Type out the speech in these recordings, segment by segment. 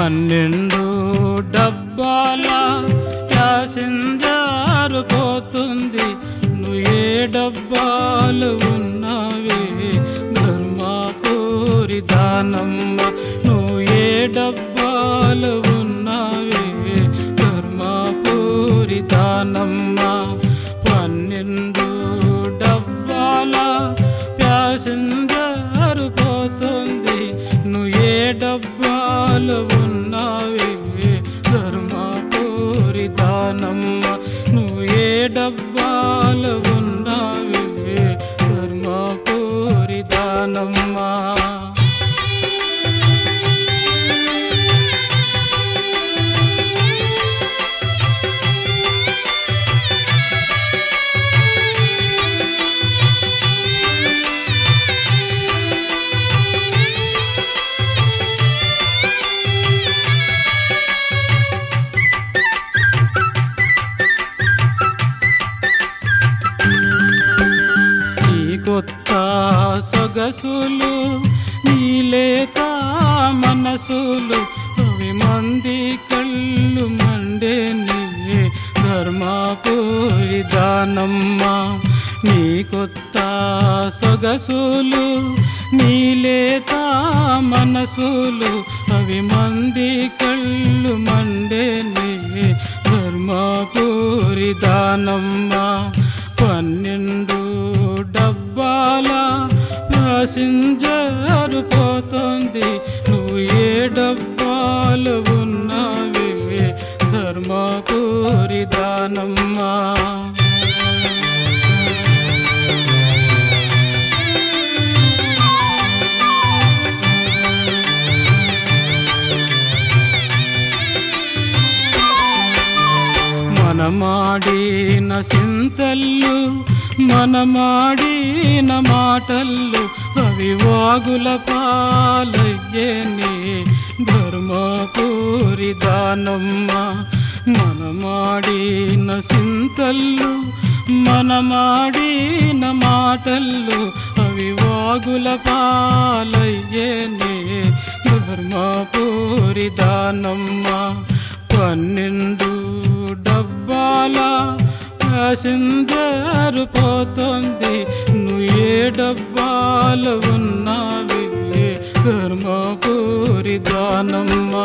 పన్నెండు డబ్బాల ప్యాసింజర్ పోతుంది నువ్వు ఏ డబ్బాలు ఉన్నావే ధర్మాపూరి దానమ్మ నువ్వు ఏ డబ్బాలు ఉన్నావే ధర్మాపూరి దానమ్మ పన్నెండు డబ్బాల ప్యాసింజర్ పోతుంది నువ్వు ఏ డబ్బాలు ఉన్నావే ధర్మాపూరి దానమ్మ నువ్వు ఏ డబ్బాలు ఉన్నావే ధర్మాపూరి దానమ్మ నీ కొత్త సొగసులు నీలేత మనసులు అవి మంది కళ్ళు మండే నీ ధర్మాపూరి దానమ్మ నీ కొత్త సొగసులు నీలేత మనసులు అవి మంది కళ్ళు మండే నీ ధర్మాపూరి దానమ్మ పన్నెండు డబ్బాల ప్యాసింజర్ పోతుంది నువ్వు ఏ డబ్బాలు ఉన్నావే ధర్మపూరి దానమ్మా మనమాడిన సింతల్లు మనమాడిన మాటల్లు అవి వాగుల పాలయ్యేని ధర్మపూరి దానమ్మ మనమాడిన సింతల్లు మనమాడిన మాటల్లు అవి వాగుల పాలయ్యేని ధర్మపూరి దానమ్మ పన్నెండు డబ్బాల ప్యాసింజర్ పోతుంది నువ్వు ఏ డబ్బాలు ఉన్నావి ధర్మపూరి దానమ్మా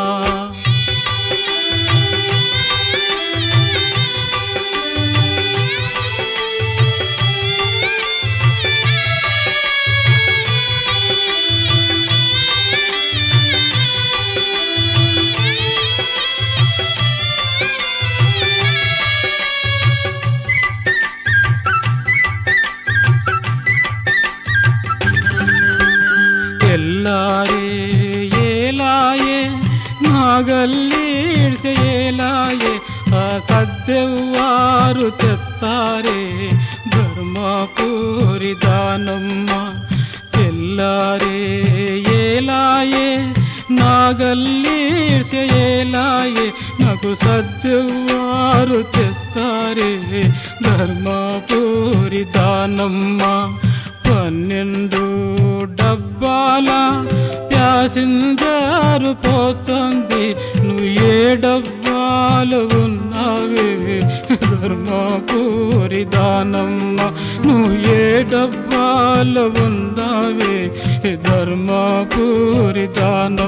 ಎಲ್ಲಾರೇ ಏಲಾಯೆ ನಾಗಲ್ಲೀಡ್ಸೆ ಏಲಾಯೆ ಆ ಸದ್ದೆವ್ವಾರು ತೆತ್ತಾರೆ ಧರ್ಮಪೂರಿ ದಾನಮ್ಮ ಎಲ್ಲಾರೇ ಏಲಾಯೆ నాగల్లీర్చే ఏలాయే నాకు సద్దువారు తెస్తారే ధర్మపూరి దానమ్మ పన్నెండు డబ్బాల ప్యాసింజర్ పోతుంది నువ్వు ఏ డబ్బాలు ఉన్నావే ధర్మపూరి దానమ్మ నువ్వు ఏ డబ్బాలు ఉన్నావే ధర్మపూరి దానమ్మ